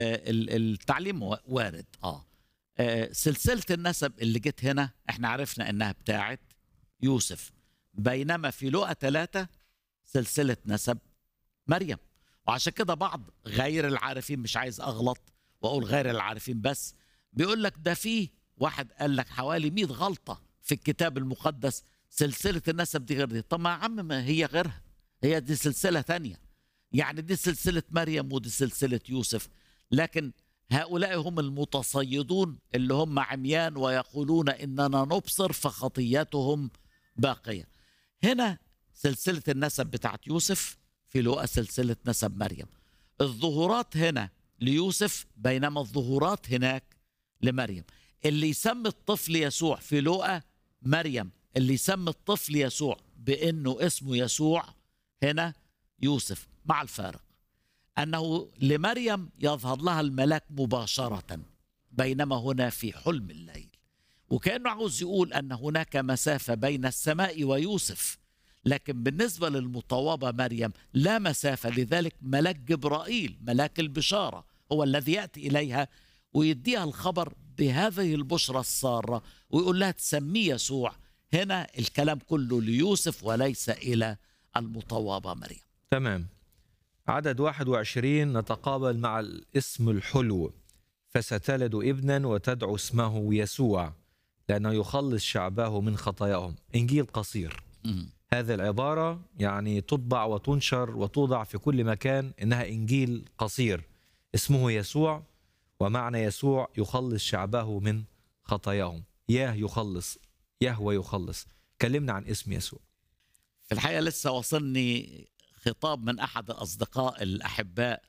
ال- التعليم وا- وارد اه آه، سلسله النسب اللي جت هنا احنا عرفنا انها بتاعت يوسف بينما في لقا ثلاثة سلسله نسب مريم وعشان كده بعض غير العارفين مش عايز اغلط واقول غير العارفين بس بيقول لك ده في واحد قال لك حوالي 100 غلطه في الكتاب المقدس سلسله النسب دي غير دي طب ما يا عم ما هي غيرها هي دي سلسله تانية يعني دي سلسله مريم ودي سلسله يوسف لكن هؤلاء هم المتصيدون اللي هم عميان ويقولون اننا نبصر فخطيتهم باقيه هنا سلسله النسب بتاعت يوسف في لقا سلسله نسب مريم الظهورات هنا ليوسف بينما الظهورات هناك لمريم اللي يسمي الطفل يسوع في لقا مريم اللي يسمي الطفل يسوع بانه اسمه يسوع هنا يوسف مع الفارق انه لمريم يظهر لها الملاك مباشره بينما هنا في حلم الليل وكانه عاوز يقول ان هناك مسافه بين السماء ويوسف لكن بالنسبه للمطوبه مريم لا مسافه لذلك ملاك جبرائيل ملاك البشاره هو الذي ياتي اليها ويديها الخبر بهذه البشرى الساره ويقول لها تسميه يسوع هنا الكلام كله ليوسف وليس الى المطوبه مريم تمام عدد 21 نتقابل مع الاسم الحلو فستلد ابنا وتدعو اسمه يسوع لأنه يخلص شعبه من خطاياهم إنجيل قصير مم. هذه العبارة يعني تطبع وتنشر وتوضع في كل مكان إنها إنجيل قصير اسمه يسوع ومعنى يسوع يخلص شعبه من خطاياهم ياه يخلص يهوى يخلص كلمنا عن اسم يسوع في الحقيقة لسه وصلني خطاب من أحد الأصدقاء الأحباء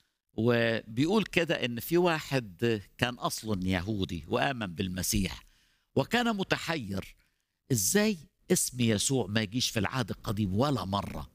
وبيقول كده إن في واحد كان أصلا يهودي وآمن بالمسيح وكان متحير إزاي اسم يسوع ما يجيش في العهد القديم ولا مرة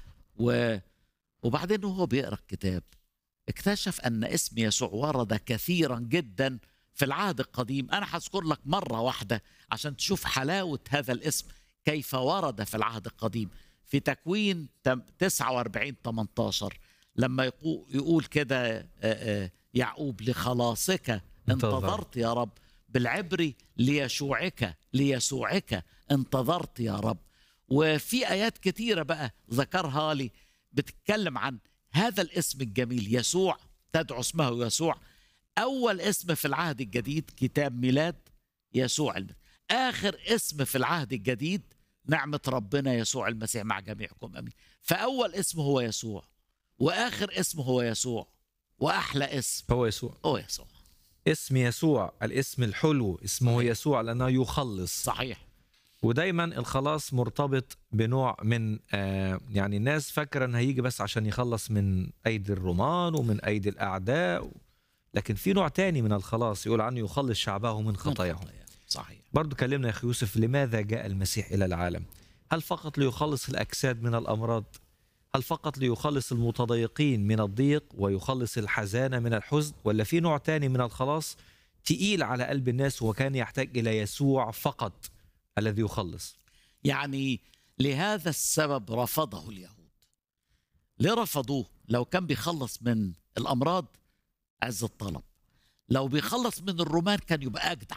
و وبعدين وهو بيقرأ الكتاب اكتشف أن اسم يسوع ورد كثيرا جدا في العهد القديم أنا هذكر لك مرة واحدة عشان تشوف حلاوة هذا الاسم كيف ورد في العهد القديم في تكوين تم- 49 18 لما يقو- يقول كده آه، آه، يعقوب لخلاصك انتظر. انتظرت يا رب بالعبري ليشوعك ليسوعك انتظرت يا رب وفي ايات كتيره بقى ذكرها لي بتتكلم عن هذا الاسم الجميل يسوع تدعو اسمه يسوع اول اسم في العهد الجديد كتاب ميلاد يسوع المسيح اخر اسم في العهد الجديد نعمه ربنا يسوع المسيح مع جميعكم امين فاول اسم هو يسوع واخر اسم هو يسوع واحلى اسم هو يسوع هو يسوع اسم يسوع الاسم الحلو اسمه يسوع لأنه يخلص صحيح ودايما الخلاص مرتبط بنوع من آه يعني الناس فاكره ان هيجي بس عشان يخلص من ايدي الرومان ومن ايدي الاعداء لكن في نوع تاني من الخلاص يقول عنه يخلص شعبه من خطاياهم صحيح برضو كلمنا يا اخي يوسف لماذا جاء المسيح الى العالم هل فقط ليخلص الاجساد من الامراض هل فقط ليخلص المتضايقين من الضيق ويخلص الحزانه من الحزن ولا في نوع تاني من الخلاص تقيل على قلب الناس وكان يحتاج الى يسوع فقط الذي يخلص يعني لهذا السبب رفضه اليهود ليه رفضوه لو كان بيخلص من الامراض عز الطلب لو بيخلص من الرومان كان يبقى اجدع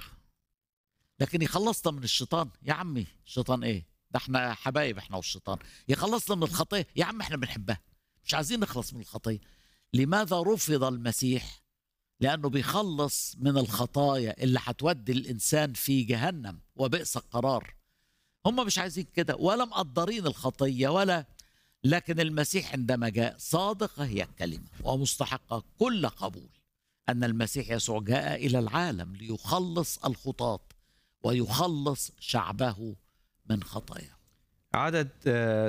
لكن يخلصنا من الشيطان يا عمي الشيطان ايه ده احنا حبايب احنا والشيطان يخلصنا من الخطيه يا عم احنا بنحبها مش عايزين نخلص من الخطيه لماذا رفض المسيح لانه بيخلص من الخطايا اللي هتودي الانسان في جهنم وبئس القرار هم مش عايزين كده ولا مقدرين الخطيه ولا لكن المسيح عندما جاء صادقه هي الكلمه ومستحقه كل قبول ان المسيح يسوع جاء الى العالم ليخلص الخطاة ويخلص شعبه من خطاياه عدد آه،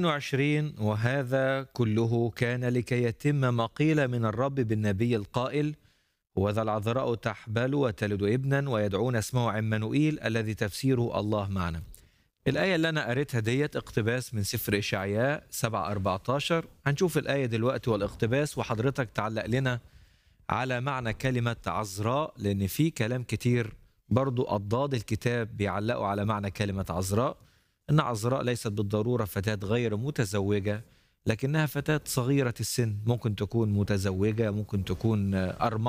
22 وهذا كله كان لكي يتم ما قيل من الرب بالنبي القائل وذا العذراء تحبل وتلد ابنا ويدعون اسمه عمانوئيل الذي تفسيره الله معنا الآية اللي أنا قريتها ديت اقتباس من سفر إشعياء 7 14 هنشوف الآية دلوقتي والاقتباس وحضرتك تعلق لنا على معنى كلمة عذراء لأن في كلام كتير برضو أضداد الكتاب بيعلقوا على معنى كلمة عذراء أن عذراء ليست بالضرورة فتاة غير متزوجة لكنها فتاة صغيرة السن ممكن تكون متزوجة ممكن تكون أرملة